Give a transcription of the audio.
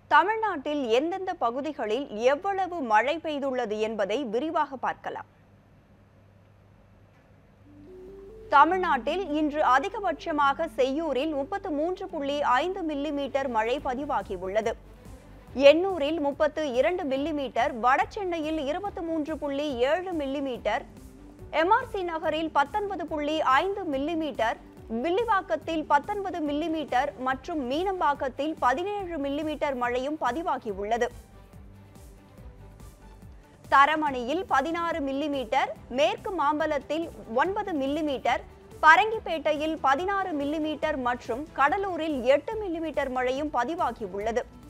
தமிழ்நாட்டில் எந்தெந்த பகுதிகளில் எவ்வளவு மழை பெய்துள்ளது என்பதை விரிவாக பார்க்கலாம் தமிழ்நாட்டில் இன்று அதிகபட்சமாக செய்யூரில் முப்பத்து மூன்று புள்ளி ஐந்து மில்லிமீட்டர் மழை பதிவாகியுள்ளது எண்ணூரில் முப்பத்து இரண்டு மில்லிமீட்டர் வடசென்னையில் இருபத்தி மூன்று புள்ளி ஏழு மில்லிமீட்டர் எம்ஆர்சி நகரில் பத்தொன்பது புள்ளி ஐந்து மில்லிமீட்டர் வில்லிவாக்கத்தில் பத்தொன்பது மில்லிமீட்டர் மற்றும் மீனம்பாக்கத்தில் பதினேழு மில்லிமீட்டர் மழையும் பதிவாகியுள்ளது தரமணியில் பதினாறு மில்லிமீட்டர் மேற்கு மாம்பலத்தில் ஒன்பது மில்லிமீட்டர் பரங்கிப்பேட்டையில் பதினாறு மில்லிமீட்டர் மற்றும் கடலூரில் எட்டு மில்லிமீட்டர் மழையும் பதிவாகியுள்ளது